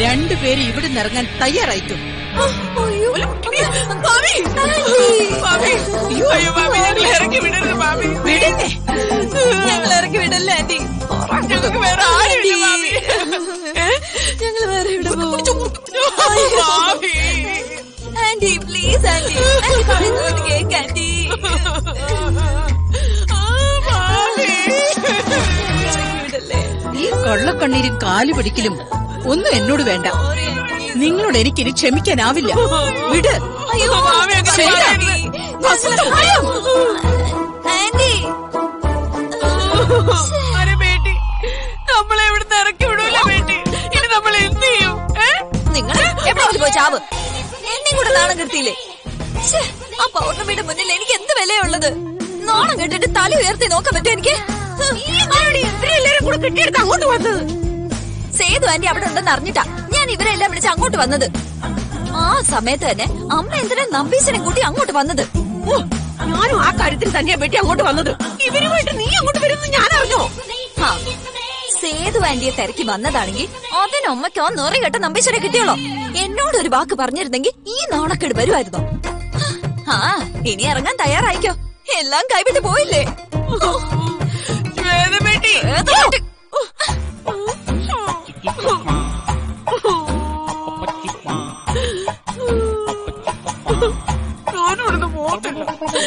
രണ്ടുപേരും ഇവിടുന്ന് ഇറങ്ങാൻ തയ്യാറായിട്ടു വിടന്നെ ഞങ്ങൾ ഇറക്കി വിടല്ല ആന്റി ഞങ്ങൾക്ക് വേറെ ആരുമില്ല മാമി ഞങ്ങൾ വേറെ ഇവിടെ പോകും മാമി ആന്റി പ്ലീസ് ആന്റി ആന്റി പറയുന്നത് കേക്ക് ആന്റി വിടല്ലേ ഈ കൊള്ളക്കണ്ണീരും കാലു പിടിക്കലും ഒന്നും എന്നോട് വേണ്ട നിങ്ങളോട് എനിക്കിനി ക്ഷമിക്കാനാവില്ല വിട് അയ്യോ മാമി അങ്ങനെ ശരി. പറയരുത്. വസന്ത, ആന്റി അരെ ബേട്ടി നമ്മളെ ഇവിടുന്ന് ഇറക്കി വിടൂല ബേട്ടി ഇനി നമ്മൾ എന്ത് ചെയ്യും ഏ? നിങ്ങൾ എപ്പോഴെങ്കിലും പോയി ചാവ് എന്നെയും കൂടെ നാണം കെടുത്തിയില്ലേ ശ്ശേ, ആ പൗർണമിയുടെ മുന്നിൽ എനിക്ക് എന്ത് വിലയുള്ളത് നാണം കെട്ടിട്ട് തല ഉയർത്തി നോക്കാൻ പറ്റും എനിക്ക് ഇവരെല്ലാരും കൂടെ കെട്ടിയെടുത്ത് അങ്ങോട്ട് വന്നത് സേതു ആന്റി അവിടെ ഉണ്ടെന്ന് അറിഞ്ഞിട്ടാ ഞാൻ ഇവരെല്ലാം വിളിച്ച് അങ്ങോട്ട് വന്നത് ആ സമയത്ത് തന്നെ അമ്മ എന്തിനാ നമ്പീശനും കൂട്ടി അങ്ങോട്ട് വന്നത് ഓ, ഞാനും ആ കാര്യത്തിൽ തന്നെയാ വെട്ടി അങ്ങോട്ട് വന്നത് ഇവരുമായിട്ട് നീ അങ്ങോട്ട് വരുമെന്ന് ഞാൻ അറിഞ്ഞോ ആ, സേതു ആന്റിയെ തിരക്കി വന്നതാണെങ്കിൽ അതിനമ്മയ്ക്കോ നിറ കെട്ട നമ്പീശനെ കിട്ടിയോളോ എന്നോട് ഒരു വാക്ക് പറഞ്ഞിരുന്നെങ്കിൽ ഈ നാണക്കേട് വരുമായിരുന്നോ ആ ഇനി ഇറങ്ങാൻ തയ്യാറായിക്കോ എല്ലാം കൈവിട്ട് പോയില്ലേ ശ്വേത ബേട്ടി ഏതോ കെട്ട്. ഞാനും ഇവിടുന്ന് പോകത്തില്ല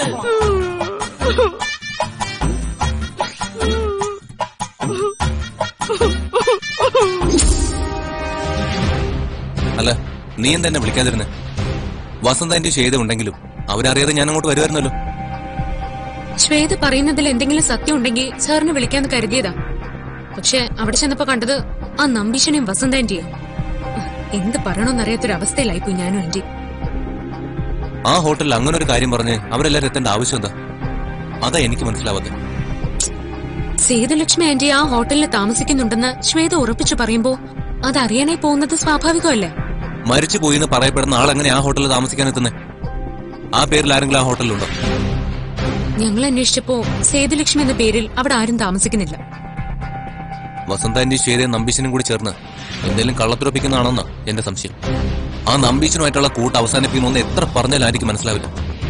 അല്ല നീ എന്താ എന്നെ വിളിക്കാതിരുന്നെ വസന്ത എന്റെ ചെയ്ത ഉണ്ടെങ്കിലും അവരറിയാതെ ഞാൻ അങ്ങോട്ട് വരുമായിരുന്നല്ലോ ശ്വേത പറയുന്നതിൽ എന്തെങ്കിലും സത്യം ഉണ്ടെങ്കിൽ സാറിനെ വിളിക്കാന്ന് കരുതിയതാ പക്ഷെ അവിടെ ചെന്നപ്പോ കണ്ടത് ആ നമ്പീശനെയും വസന്ത ആന്റിയും എന്ത് പറയണമെന്നറിയാത്തൊരവസ്ഥയിലായിപ്പോയി ഞാനും ആന്റി ആ ഹോട്ടലിൽ അങ്ങനെ ഒരു കാര്യം പറഞ്ഞ് അവരെല്ലാരും എത്തേണ്ട ആവശ്യം എന്താ അതാ എനിക്ക് മനസ്സിലാവാതെ സേതുലക്ഷ്മി ആന്റി ആ ഹോട്ടലിൽ താമസിക്കുന്നുണ്ടെന്ന് ശ്വേത ഉറപ്പിച്ചു പറയുമ്പോ അതറിയാനായി പോകുന്നത് സ്വാഭാവികമല്ലേ മരിച്ചു പോയി എന്ന് പറയപ്പെടുന്ന ആൾ എങ്ങനെ ആ ഹോട്ടലിൽ താമസിക്കാൻ എത്തുന്നേ ആ പേരിൽ ആരെങ്കിലും ആ ഹോട്ടലിലുണ്ടോ ഞങ്ങൾ അന്വേഷിച്ചപ്പോ സേതുലക്ഷ്മി എന്ന പേരിൽ അവിടെ ആരും താമസിക്കുന്നില്ല വസന്ത എന്റെ ശ്വേതയും നമ്പീശനും കൂടി ചേർന്ന് എന്തെങ്കിലും കള്ളത്തുറപ്പിക്കുന്നതാണെന്നാ എന്റെ സംശയം ആ നമ്പീശനുമായിട്ടുള്ള കൂട്ട് അവസാനിപ്പിക്കണമെന്ന് എത്ര പറഞ്ഞാലും ആയിരിക്കും മനസ്സിലാവില്ല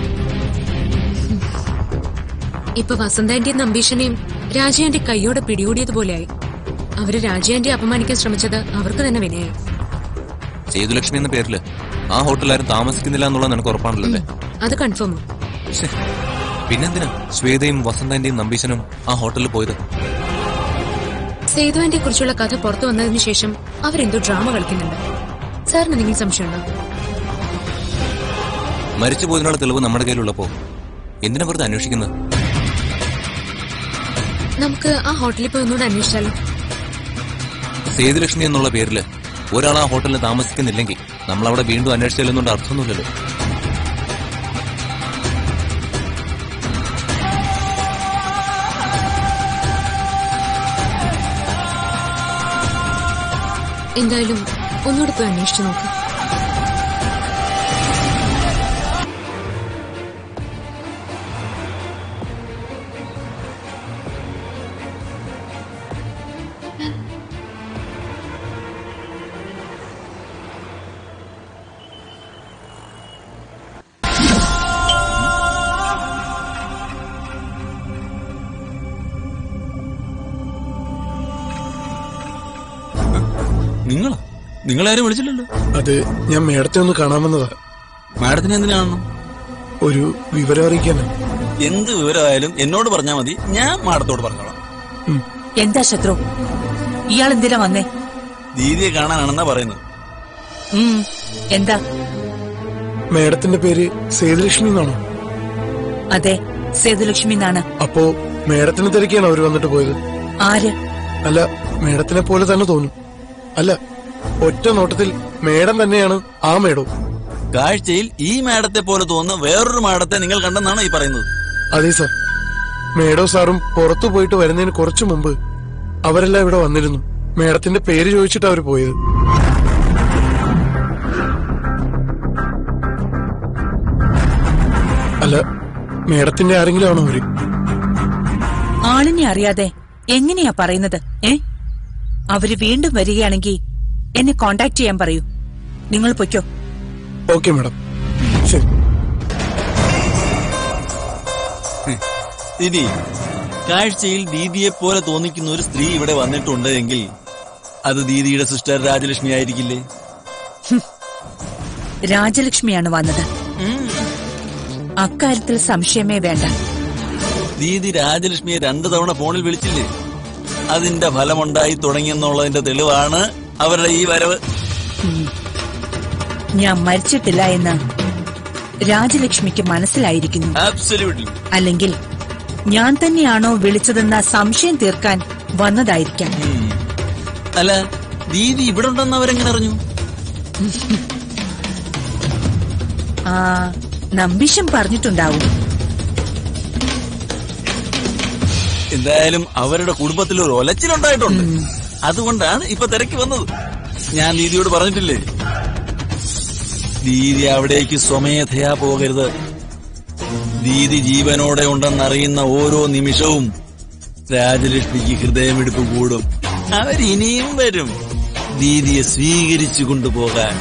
ഇപ്പൊ വസന്താന്റെയും നമ്പീശനെയും രാജയാന്റെ കൈയോടെ പിടികൂടിയതുപോലെയായി അവര് രാജയാന്റെ അപമാനിക്കാൻ ശ്രമിച്ചത് അവർക്ക് തന്നെ വിനയായി സേതുലക്ഷ്മി എന്ന പേരില് ആ ഹോട്ടലിൽ ആരും താമസിക്കുന്നില്ല എന്നുള്ളത് നിനക്ക് ഉറപ്പാണല്ലോ അല്ലേ അത് കൺഫേമോ ശ്ശെ. പിന്നെന്തിനാ ശ്വേതയും വസന്തന്റെയും നമ്പീശനും ആ ഹോട്ടലിൽ പോയത് സേതുവിനെ കുറിച്ചുള്ള കഥ പുറത്തു വന്നതിന് ശേഷം അവരെന്തോ ഡ്രാമ കളിക്കുന്നുണ്ട് സാറിന് എന്തെങ്കിലും സംശയമുണ്ടോ മരിച്ചു പോയതിനുള്ള തെളിവ് നമ്മുടെ കയ്യിലുള്ളപ്പോ എന്തിനാ വെറുതെ അന്വേഷിക്കുന്നത് നമുക്ക് ആ ഹോട്ടലിൽ പോയി ഒന്നുകൂടെ അന്വേഷിച്ചാലോ സേതുലക്ഷ്മി എന്നുള്ള പേരില് ഒരാൾ ആ ഹോട്ടലിൽ താമസിക്കുന്നില്ലെങ്കിൽ നമ്മൾ അവിടെ വീണ്ടും അന്വേഷിച്ചാലൊന്നും അർത്ഥമൊന്നുമില്ലല്ലോ എന്തായാലും ഒന്നുകൂടെ പോയി അന്വേഷിച്ചു നോക്ക് നിങ്ങളോ നിങ്ങളാരും വിളിച്ചില്ലല്ലോ അത് ഞാൻ മേഡത്തെ ഒന്ന് കാണാമെന്നതാ മാഡത്തിന് എന്തിനു കാണണം ഒരു വിവരം അറിയിക്കാനാ എന്ത് വിവരമായാലും എന്നോട് പറഞ്ഞാൽ മതി ഞാൻ മാഡത്തോട് പറഞ്ഞോളാം എന്താ ശത്രു ഇയാൾ എന്തിനാ വന്നേ ദീദിയെ കാണാനാണെന്നാ പറയുന്നത് ഉം, എന്താ മേഡത്തിന്റെ പേര് സേതുലക്ഷ്മി എന്നാണോ അതെ സേതുലക്ഷ്മി എന്നാണ് അപ്പോ മേഡത്തിനെ തിരക്കിയാണ് അവർ വന്നിട്ട് പോയത് ആര് അല്ല മേഡത്തിനെ പോലെ തന്നെ തോന്നും അല്ല ഒറ്റ നോട്ടത്തിൽ മേഡം തന്നെയാണ് ആ മേഡം കാഴ്ചയിൽ ഈ മാഡത്തെ പോലെ തോന്നുന്ന വേറൊരു മാഡത്തെ നിങ്ങൾ കണ്ടെന്നാണ് ഈ പറയുന്നത് അതെ സർ മേഡോ സാറും പുറത്തു പോയിട്ട് വരുന്നതിന് കുറച്ചു മുമ്പ് അവരെല്ലാം ഇവിടെ വന്നിരുന്നു മേഡത്തിന്റെ പേര് ചോദിച്ചിട്ട് അവർ പോയത് അല്ല മേഡത്തിന്റെ ആരെങ്കിലും ആണോ അവര് ആളിനെ അറിയാതെ എങ്ങനെയാ പറയുന്നത് ഏ അവര് വീണ്ടും വരികയാണെങ്കിൽ എന്നെ കോണ്ടാക്ട് ചെയ്യാൻ പറയൂ നിങ്ങൾ പൊയ്ക്കോ ഓക്കെ മാഡം ശരി ഇനി കാഴ്ചയിൽ ദീദിയെ പോലെ തോന്നിക്കുന്ന ഒരു സ്ത്രീ ഇവിടെ വന്നിട്ടുണ്ട് എങ്കിൽ അത് ദീദിയുടെ സിസ്റ്റർ രാജലക്ഷ്മി ആയിരിക്കില്ലേ രാജലക്ഷ്മിയാണ് വന്നത് അക്കാര്യത്തിൽ സംശയമേ വേണ്ട ദീദി രാജലക്ഷ്മിയെ രണ്ടു തവണ ഫോണിൽ വിളിച്ചില്ലേ അതിന്റെ ഫലമുണ്ടായി തുടങ്ങിയെന്നുള്ളതിന്റെ തെളിവാണ് അവരുടെ ഈ വരവ് ഞാൻ മരിച്ചിട്ടില്ല എന്ന് രാജലക്ഷ്മിക്ക് മനസ്സിലായിരിക്കുന്നു ആബ്സല്യൂട്ട്ലി അല്ലെങ്കിൽ ഞാൻ തന്നെയാണോ വിളിച്ചതെന്ന സംശയം തീർക്കാൻ വന്നതായിരിക്കാം അല്ല ദീദി ഇവിടെ ഉണ്ടെന്ന് അവരെങ്ങനെ അറിഞ്ഞു ആ നമ്പിശം പറഞ്ഞിട്ടുണ്ടാവും എന്തായാലും അവരുടെ കുടുംബത്തിൽ ഒരു ഒലച്ചിലുണ്ടായിട്ടുണ്ട് അതുകൊണ്ടാണ് ഇപ്പൊ തിരക്ക് വന്നത് ഞാൻ ദീദിയോട് പറഞ്ഞിട്ടില്ലേ ദീദി അവിടേക്ക് സ്വമേധയാ പോകരുത് ദീദി ജീവനോടെ ഉണ്ടെന്നറിയുന്ന ഓരോ നിമിഷവും രാജലക്ഷ്മിക്ക് ഹൃദയമിടിപ്പ് കൂടും അവരിനിയും വരും ദീദിയെ സ്വീകരിച്ചു കൊണ്ടുപോകാൻ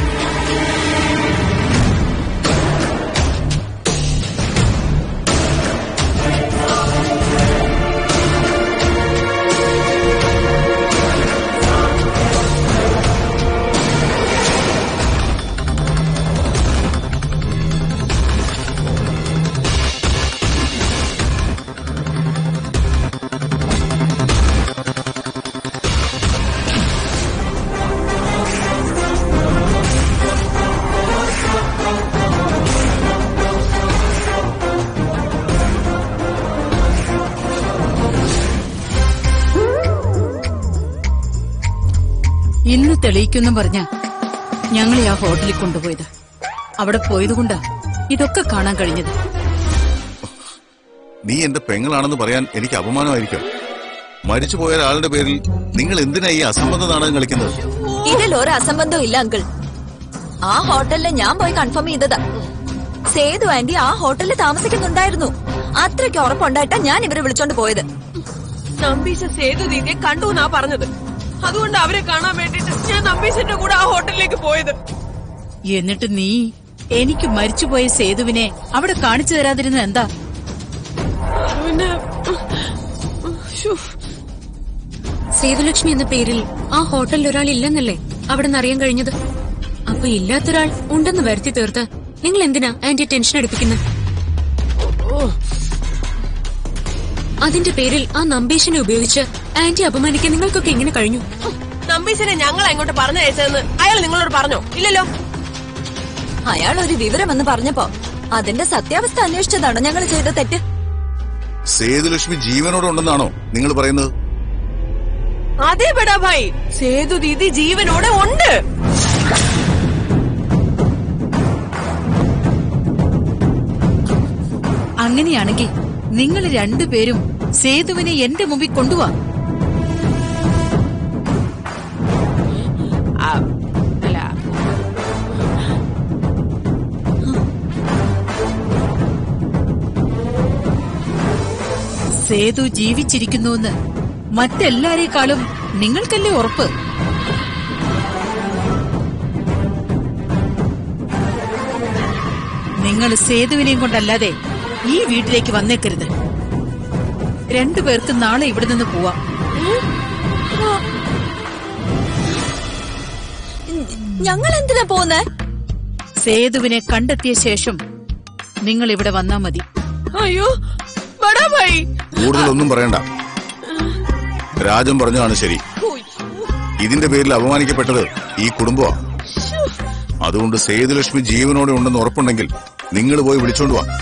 ഇന്ന് തെളിയിക്കുന്നു പറഞ്ഞ ഞങ്ങളെ ആ ഹോട്ടലിൽ കൊണ്ടുപോയത് അവിടെ പോയതുകൊണ്ടാ ഇതൊക്കെ കാണാൻ കഴിഞ്ഞത് നീ എന്റെ പെങ്ങളാണെന്ന് പറയാൻ എനിക്ക് അപമാനമായിരിക്കും മരിച്ചുപോയ ഒരാളുടെ പേരിൽ നിങ്ങൾ എന്തിനാ ഈ അസംബന്ധ നാടകം കളിക്കുന്നത് ഇതിൽ ഒരു അസംബന്ധവും ഇല്ല അങ്കിൾ ആ ഹോട്ടലിൽ ഞാൻ പോയി കൺഫേം ചെയ്തതാ സേതു ആന്റി ആ ഹോട്ടലിൽ താമസിക്കുന്നുണ്ടായിരുന്നു അത്രയ്ക്ക് ഉറപ്പുണ്ടായിട്ടാ ഞാൻ ഇവരെ വിളിച്ചോണ്ട് പോയത് നമ്പീശ സേതു ദീദിയെ കണ്ടു എന്നാ പറഞ്ഞത് അതുകൊണ്ട് അവരെ കാണാൻ വേണ്ടിട്ട് ഞാൻ നമ്പീശന്റെ കൂടെ ആ ഹോട്ടലിലേക്ക് പോയത് എന്നിട്ട് നീ എനിക്ക് മരിച്ചുപോയ സേതുവിനെ അവിടെ കാണിച്ചു തരാതിരുന്ന എന്താ പിന്നെ ശ്ശോ. സേതുലക്ഷ്മി എന്ന പേരിൽ ആ ഹോട്ടലിൽ ഒരാൾ ഇല്ലെന്നല്ലേ അവിടെ നിന്ന് അറിയാൻ കഴിഞ്ഞത് അപ്പൊ ഇല്ലാത്തൊരാൾ ഉണ്ടെന്ന് വരുത്തി തീർത്ത് നിങ്ങൾ എന്തിനാ ആന്റി ടെൻഷൻ എടുപ്പിക്കുന്നത് അതിന്റെ പേരിൽ ആ നമ്പീശനെ ഉപയോഗിച്ച് ആന്റി അപമാനിക്കാൻ നിങ്ങൾക്കൊക്കെ എങ്ങനെ കഴിഞ്ഞു നമ്പീശനെ ഞങ്ങൾ അങ്ങോട്ട് പറഞ്ഞയച്ചതെന്ന് അയാൾ നിങ്ങളോട് പറഞ്ഞോ ഇല്ലല്ലോ അയാൾ ഒരു വിവരമെന്ന് പറഞ്ഞപ്പോ അതിന്റെ സത്യാവസ്ഥ അന്വേഷിച്ചതാണോ ഞങ്ങൾ ചെയ്ത തെറ്റ് സേതുലക്ഷ്മി ജീവനോടെ ഉണ്ടെന്നാണോ നിങ്ങൾ പറയുന്നത് അതെ ബെടാ ഭായി സേതു ദീദി ജീവനോടെ ഉണ്ട് അങ്ങനെയാണെങ്കിൽ നിങ്ങൾ രണ്ടുപേരും സേതുവിനെ എന്റെ മുമ്പിൽ കൊണ്ടുവാ ആ, അല്ല സേതു ജീവിച്ചിരിക്കുന്നുവെന്ന് മറ്റെല്ലാരേക്കാളും നിങ്ങൾക്കല്ലേ ഉറപ്പ് നിങ്ങൾ സേതുവിനെയും കൊണ്ടല്ലാതെ ഈ വീട്ടിലേക്ക് വന്നേക്കരുത് രണ്ടുപേർക്ക് നാളെ ഇവിടെ നിന്ന് പോവാം ഞങ്ങൾ എന്തിനാ പോന്നേ സേതുവിനെ കണ്ടെത്തിയ ശേഷം നിങ്ങൾ ഇവിടെ വന്നാ മതി അയ്യോ ബടാ ഭായി കൂടുതലൊന്നും പറയണ്ട രാജൻ പറഞ്ഞതാണ് ശരി ഇതിന്റെ പേരിൽ അപമാനിക്കപ്പെട്ടത് ഈ കുടുംബമാ അതുകൊണ്ട് സേതുലക്ഷ്മി ജീവനോടെ ഉണ്ടെന്ന് ഉറപ്പുണ്ടെങ്കിൽ നിങ്ങൾ പോയി വിളിച്ചോണ്ട് വാ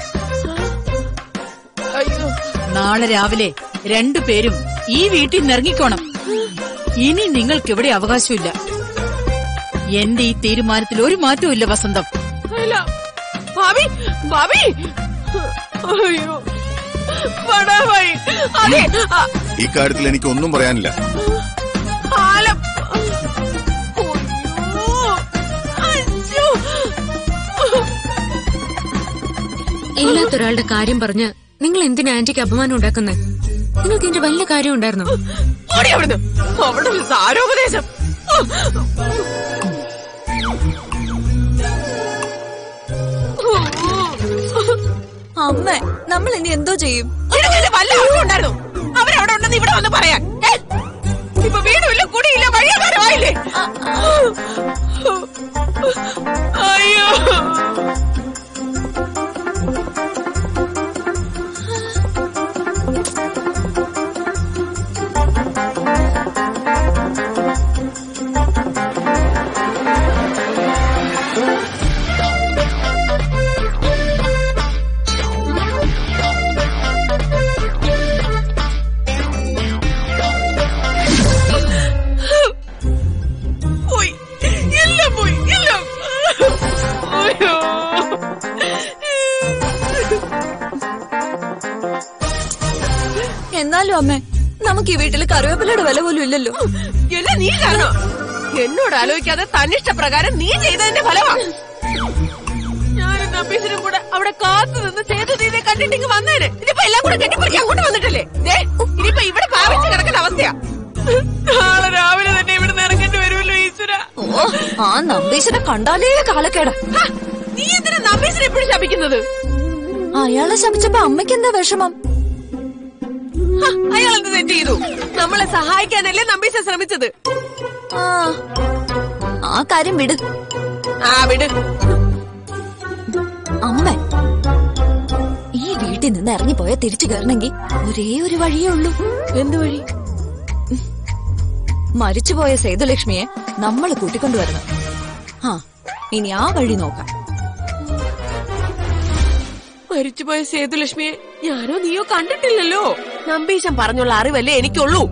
അയ്യോ നാളെ രാവിലെ രണ്ടുപേരും ഈ വീട്ടിൽ നിന്ന് ഇറങ്ങിക്കോണം ഇനി നിങ്ങൾക്ക് ഇവിടെ അവകാശമില്ല എന്റെ ഈ തീരുമാനത്തിൽ ഒരു മാറ്റവും ഇല്ല വസന്തം അല്ല ഭാബി ഭാബി അയ്യോ ബടാ ഭായി അതെ ആ, ഇക്കാര്യത്തിൽ എനിക്ക് ഒന്നും പറയാനില്ല ആലം അയ്യോ അയ്യോ ഇല്ലാത്തൊരാളുടെ കാര്യം പറഞ്ഞ് നിങ്ങൾ എന്തിനാ ആന്റിക്ക് അപമാനം ഉണ്ടാക്കുന്നത് നിങ്ങൾക്ക് ഇതിന്റെ വല്ല കാര്യം ഉണ്ടായിരുന്നോ ഓടി അവിടുന്ന് അവിടെ ഒരു സാരോപദേശം അമ്മ നമ്മൾ ഇനി എന്തോ ചെയ്യും നിനക്ക് വല്ല അറിവും ഉണ്ടായിരുന്നു അവരവിടെ ഉണ്ടെന്ന് ഇവിടെ വന്ന് പറയാൻ ഏ? ഇപ്പൊ വീടുമില്ല കുടിയില്ല വഴിയാകാരമായില്ലേ അയ്യോ പോയി എല്ലാം പോയി എല്ലാം അയ്യോ എന്നാലും അമ്മേ നമുക്ക് ഈ വീട്ടിൽ കറിവേപ്പിലയുടെ വില പോലും ഇല്ലല്ലോ എല്ലാം നീ കാരണം എന്നോട് ആലോചിക്കാതെ തന്നിഷ്ടപ്രകാരം നീ ചെയ്തതിന്റെ ഫലമാ ഞാനും നമ്പീശനും കൂടെ അവിടെ കാത്തു നിന്ന് ചെയ്തു നീതെ കണ്ടിട്ടിങ് വന്നേനെ ഇതിപ്പോ എല്ലാം കൂടെ കെട്ടിപ്പറിക്ക് അങ്ങോട്ട് വന്നിട്ടല്ലേ ദേ, ഇനിയിപ്പോ ഇവിടെ പാവിച്ച് കിടക്കുന്ന അവസ്ഥയാ നാളെ രാവിലെ തന്നെ ഇവിടെ ഇറങ്ങേണ്ടി വരുമല്ലോ ഈശ്വര ഓ ആ നമ്പീശനെ കണ്ടാലേ കാലക്കേടാ ഹ, നീ എന്തിനാ നമ്പീശനെ എപ്പോഴും ശപിക്കുന്നത് അയാളെ ശമിച്ചപ്പോ അമ്മയ്ക്ക് എന്താ വിഷമം അയാൾ എന്ത് തെറ്റ് ചെയ്തു നമ്മളെ സഹായിക്കാനല്ലേ നമ്പീശ ശ്രമിച്ചത് ആ ആ കാര്യം വിട് ആ വിട് അമ്മ ഈ വീട്ടിൽ നിന്ന് ഇറങ്ങിപ്പോയ തിരിച്ചു കയറണമെങ്കിൽ ഒരേ ഒരു വഴിയേ ഉള്ളൂ എന്ത് വഴി മരിച്ചുപോയ സേതുലക്ഷ്മിയെ നമ്മൾ കൂട്ടിക്കൊണ്ടുവരണം ആ ഇനി ആ വഴി നോക്കാം മരിച്ചുപോയ സേതുലക്ഷ്മിയെ ഞാനോ നീയോ കണ്ടിട്ടില്ലല്ലോ നമ്പീശൻ പറഞ്ഞുള്ള അറിവല്ലേ എനിക്കുള്ളൂ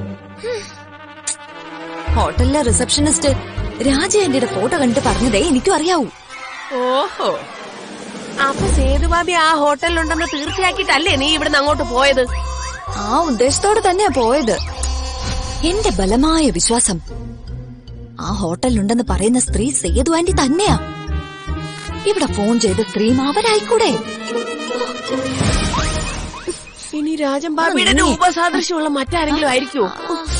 ഹോട്ടലിലെ റിസപ്ഷനിസ്റ്റ് രാജ എന്റെ ഫോട്ടോ കണ്ടിട്ട് പറഞ്ഞതേ എനിക്കും അറിയാവൂ ഓഹോ അപ്പൊ സേതുബാബി ആ ഹോട്ടലിലുണ്ടെന്ന് തീർച്ചയാക്കിയിട്ടല്ലേ നീ ഇവിടുന്ന് അങ്ങോട്ട് പോയത് ആ ഉദ്ദേശത്തോടെ തന്നെയാ പോയത് എന്റെ ബലമായ വിശ്വാസം ആ ഹോട്ടലിലുണ്ടെന്ന് പറയുന്ന സ്ത്രീ സേതു ആന്റി തന്നെയാ ഇവിടെ ഫോൺ ചെയ്ത സ്ത്രീ അവരായിക്കൂടെ ഇനി രാജൻ ബാബിയുടെ രൂപസാദൃശ്യമുള്ള മറ്റാരെങ്കിലും ആയിരിക്കുമോ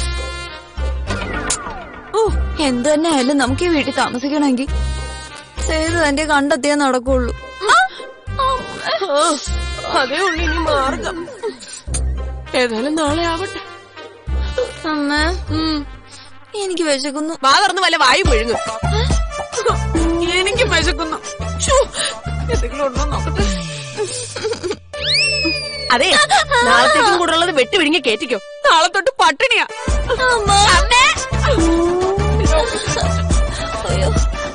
ഓ എന്ത് തന്നെ ആയാലും നമുക്ക് ഈ വീട്ടിൽ താമസിക്കണമെങ്കിൽ സേതു ആന്റി കണ്ടെത്തിയേ നടക്കുള്ളൂ ആ, അതേ ഉള്ളു ഇനി മാർഗം ഏതായാലും നാളെ ആവട്ടെ അമ്മ ഉം. എനിക്ക് വിശക്കുന്നു വാ തുറന്ന് വല്ല വായു വിഴുങ്ങും എനിക്കും വിശക്കുന്നു ശ്ശോ, എന്തെങ്കിലും ഉണ്ടോ നോക്കട്ടെ അതെ നാളത്തേക്കും കൂടെ ഉള്ളത് വെട്ടി വിഴുങ്ങി കേറ്റിക്കോ നാളെ തൊട്ട് പട്ടിണിയാ അമ്മേ. അയ്യോ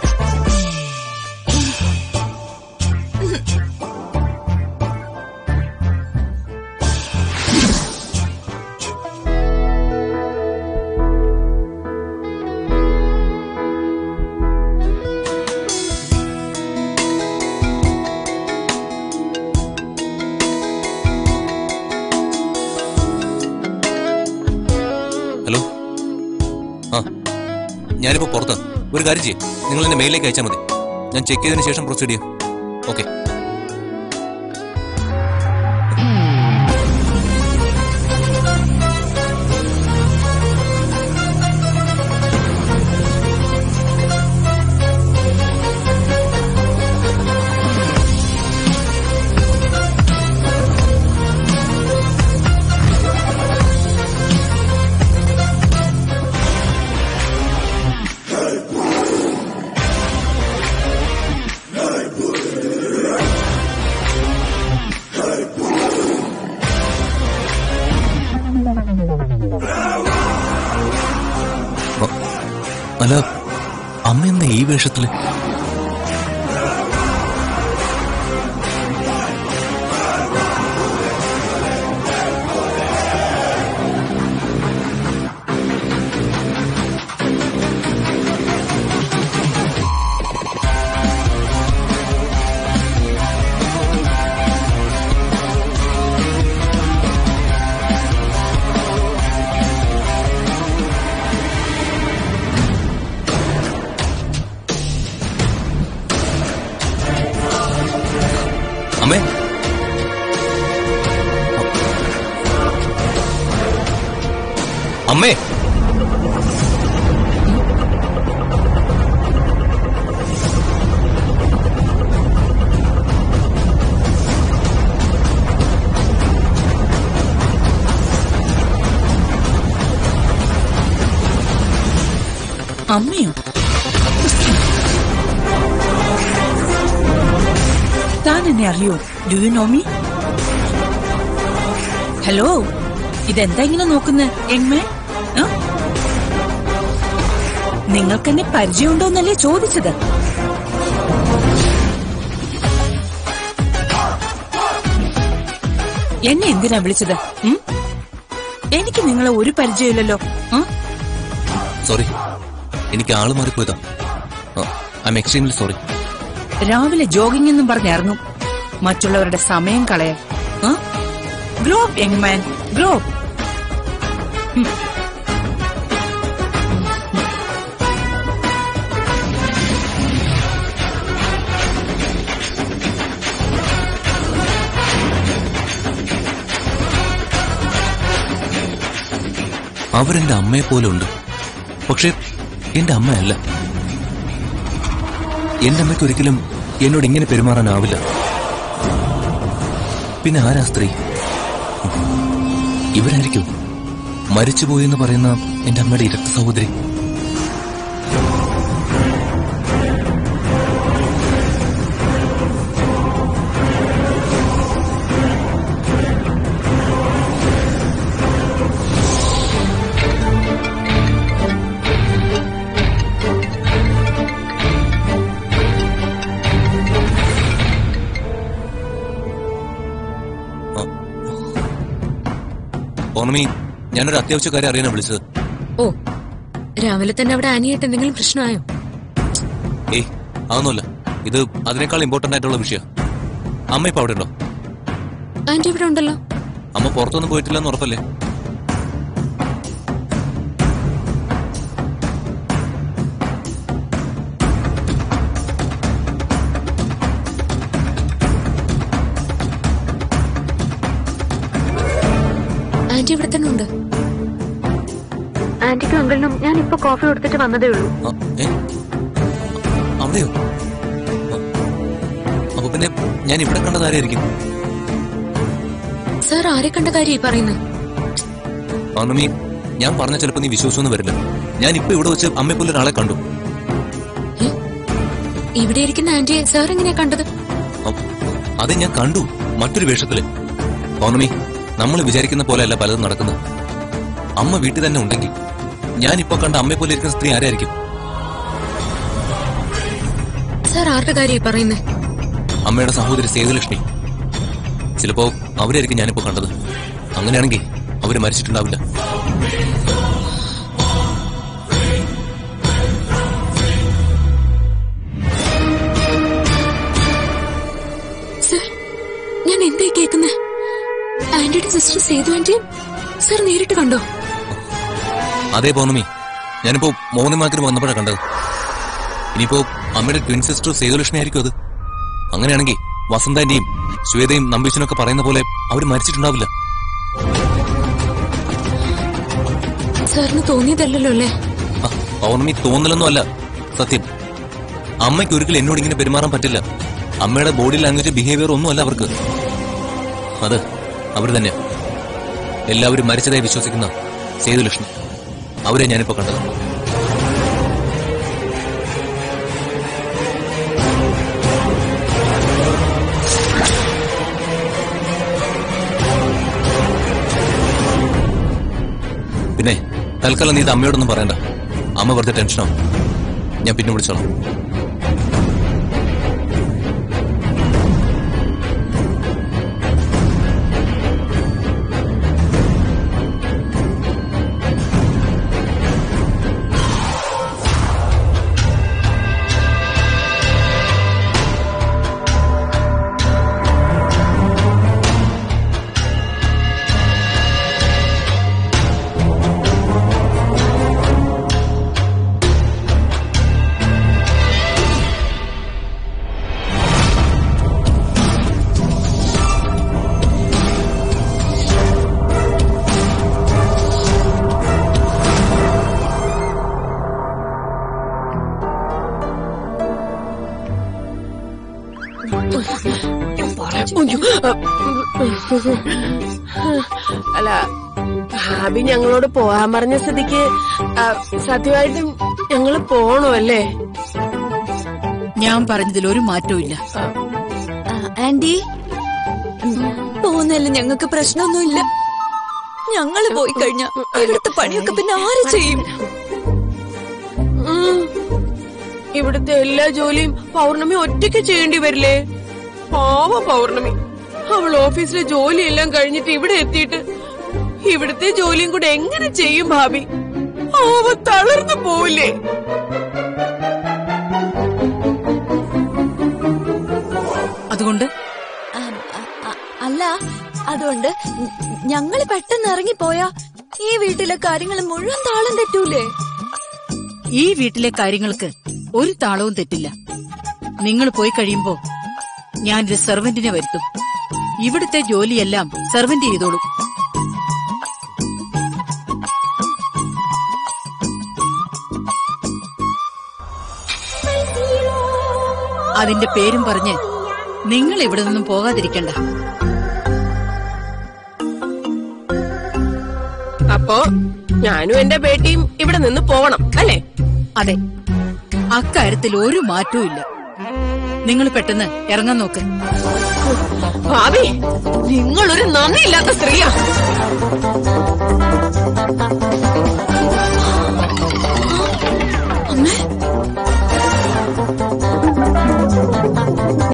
ഹലോ ആ ഞാനിപ്പോ പുറത്ത് ഒരു കാര്യം ചെയ്യും നിങ്ങൾ എന്റെ മെയിലിലേക്ക് അയച്ചാൽ മതി ഞാൻ ചെക്ക് ചെയ്തതിന് ശേഷം പ്രൊസീഡ് ചെയ്യാം ഓക്കെ അല്ല അമ്മ എന്താ ഈ വേഷത്തില് അമ്മേ അമ്മേ അമ്മയോ താൻ എന്നെ അറിയോ do you know me hello ഇതെന്താ ഇങ്ങനെ നോക്കുന്നത് എങ്ങമേ നിങ്ങൾക്കെന്നെ പരിചയമുണ്ടോന്നല്ലേ ചോദിച്ചത് എന്നെ എന്തിനാ വിളിച്ചത് ഉം? എനിക്ക് നിങ്ങളെ ഒരു പരിചയമില്ലല്ലോ ആ? സോറി എനിക്ക് ആള് മാറിപ്പോയതാ ഐ എം എക്സ്ട്രീംലി സോറി രാവിലെ ജോഗിംഗ് എന്നും പറഞ്ഞ് ഇറങ്ങും മറ്റുള്ളവരുടെ സമയം കളയാൻ ഗ്രോ യങ് മാൻ ഗ്രോ അവരെന്റെ അമ്മയെ പോലെ ഉണ്ട് പക്ഷെ എന്റെ അമ്മയല്ല എന്റെ അമ്മയ്ക്ക് ഒരിക്കലും എന്നോട് ഇങ്ങനെ പെരുമാറാനാവില്ല പിന്നെ ആരാ സ്ത്രീ ഇവരായിരിക്കും മരിച്ചുപോയി എന്ന് പറയുന്ന എന്റെ അമ്മയുടെ ഇരട്ട സഹോദരി ഓർമ്മി ഞാനൊരു അത്യാവശ്യ കാര്യം അറിയാനാ വിളിച്ചത് ഓ രാവിലെ തന്നെ അവിടെ ആനിയായിട്ട് എന്തെങ്കിലും പ്രശ്നമായോ ഏയ് അതൊന്നുമല്ല ഇത് അതിനേക്കാൾ ഇമ്പോർട്ടന്റ് ആയിട്ടുള്ള വിഷയം അമ്മ ഇപ്പൊ അവിടെ ഉണ്ടോ ആന്റി ഇവിടെ ഉണ്ടല്ലോ അമ്മ പുറത്തൊന്നും പോയിട്ടില്ലെന്ന് ഉറപ്പല്ലേ ആന്റി ഇവിടെ തന്നെ ഉണ്ട് ആന്റിക്കും അങ്കിളിനും ഞാൻ ഇപ്പൊ കോഫി കൊടുത്തിട്ട് വന്നതേ ഉള്ളൂ ആ, ഏ? അവിടെയോ ആ, അപ്പൊ പിന്നെ ഞാൻ ഇവിടെ കണ്ടത് ആരായിരിക്കും സാർ ആരെ കണ്ട കാര്യം ഈ പറയുന്നത് പൗർണമി ഞാൻ പറഞ്ഞ ചിലപ്പോ നീ വിശ്വസിച്ചൊന്നും വരില്ല ഞാൻ ഇപ്പൊ ഇവിടെ വെച്ച് അമ്മയെ പോലെ ഒരാളെ കണ്ടു ഇവിടെ ഇരിക്കുന്ന ആന്റിയെ സാർ എങ്ങനെയാ കണ്ടത് ആ, അത് ഞാൻ കണ്ടു മറ്റൊരു വേഷത്തില് പൗർണമി നമ്മൾ വിചാരിക്കുന്ന പോലെയല്ല പലതും നടക്കുന്നത് അമ്മ വീട്ടിൽ തന്നെ ഉണ്ടെങ്കിൽ ഞാൻ ഇപ്പൊ കണ്ട അമ്മയെ പോലെ ഇരിക്കുന്ന സ്ത്രീ ആരായിരിക്കും സാർ ആരുടെ കാര്യം ഈ പറയുന്നത് അമ്മയുടെ സഹോദരി സേതുലക്ഷ്മി ചിലപ്പോ അവരായിരിക്കും ഞാനിപ്പോ കണ്ടത് അങ്ങനെയാണെങ്കിൽ അവര് മരിച്ചിട്ടുണ്ടാവില്ല സാർ ഞാൻ എന്തായി കേൾക്കുന്നത് ആന്റിയുടെ സിസ്റ്റർ സേതു ആന്റിയും സാർ നേരിട്ട് കണ്ടോ അതേ പൗർണമി ഞാനിപ്പോ മോഹനമാക്കിന് വന്നപ്പോഴാണ് കണ്ടത് ഇനിയിപ്പോ അമ്മയുടെ ട്വിൻ സിസ്റ്റർ സേതുലക്ഷ്മി ആയിരിക്കും അത് അങ്ങനെയാണെങ്കിൽ വസന്താന്റെയും ശ്വേതയും നമ്പീശനൊക്കെ പറയുന്ന പോലെ അവര് മരിച്ചിട്ടുണ്ടാവില്ല സാറിന് തോന്നിയതല്ലല്ലോ അല്ലേ ആ, പൗർണമി തോന്നലൊന്നും അല്ല സത്യം അമ്മയ്ക്ക് ഒരിക്കലും എന്നോട് ഇങ്ങനെ പെരുമാറാൻ പറ്റില്ല അമ്മയുടെ ബോഡി ലാംഗ്വേജ് ബിഹേവിയർ ഒന്നും അല്ല അവർക്ക് അത് അവർ തന്നെ എല്ലാവരും മരിച്ചതായി വിശ്വസിക്കുന്ന സേതുലക്ഷ്മി അവരെ ഞാനിപ്പോ കണ്ടത് പിന്നെ തൽക്കാലം നീ ഇത് അമ്മയോടൊന്നും പറയണ്ട അമ്മ വെറുതെ ടെൻഷനാവും ഞാൻ പിന്നെ വിളിച്ചോളാം അല്ല ഭാബി ഞങ്ങളോട് പോകാൻ പറഞ്ഞ സ്ഥിതിക്ക് ആ, സത്യമായിട്ടും ഞങ്ങള് പോണോ അല്ലേ ഞാൻ പറഞ്ഞതിൽ ഒരു മാറ്റവും ഇല്ല ആന്റി പോകുന്നതിൽ ഞങ്ങൾക്ക് പ്രശ്നമൊന്നുമില്ല ഞങ്ങള് പോയി കഴിഞ്ഞ ഇവിടുത്തെ പണിയൊക്കെ പിന്നെ ആര് ചെയ്യും ഉം. ഇവിടുത്തെ എല്ലാ ജോലിയും പൗർണമി ഒറ്റയ്ക്ക് ചെയ്യേണ്ടി വരില്ലേ പാവ പൗർണമി അവൾ ഓഫീസിലെ ജോലിയെല്ലാം കഴിഞ്ഞിട്ട് ഇവിടെ എത്തിയിട്ട് ഇവിടുത്തെ ജോലിയും കൂടെ എങ്ങനെ ചെയ്യും ഭാബി അവ തളർന്നു പോവില്ലേ അതുകൊണ്ട് ആ, ആ, ആ, അല്ല അതുകൊണ്ട് ഞ- ഞങ്ങള് പെട്ടെന്ന് ഇറങ്ങിപ്പോയാ ഈ വീട്ടിലെ കാര്യങ്ങൾ മുഴുവൻ താളം തെറ്റൂലേ ഈ വീട്ടിലെ കാര്യങ്ങൾക്ക് ഒരു താളവും തെറ്റില്ല നിങ്ങൾ പോയി കഴിയുമ്പോ ഞാനൊരു സെർവന്റിനെ വരുത്തും ഇവിടുത്തെ ജോലിയെല്ലാം സെർവന്റ് ചെയ്തോളും അതിന്റെ പേരും പറഞ്ഞ് നിങ്ങൾ ഇവിടെ നിന്നും പോകാതിരിക്കണ്ട അപ്പോ ഞാനും എന്റെ ബേട്ടിയും ഇവിടെ നിന്ന് പോവണം അല്ലേ അതെ അക്കാര്യത്തിൽ ഒരു മാറ്റവും ഇല്ല നിങ്ങൾ പെട്ടെന്ന് ഇറങ്ങാൻ നോക്ക് ഭാവി നിങ്ങളൊരു നന്ദിയില്ലാത്ത സ്ത്രീയാ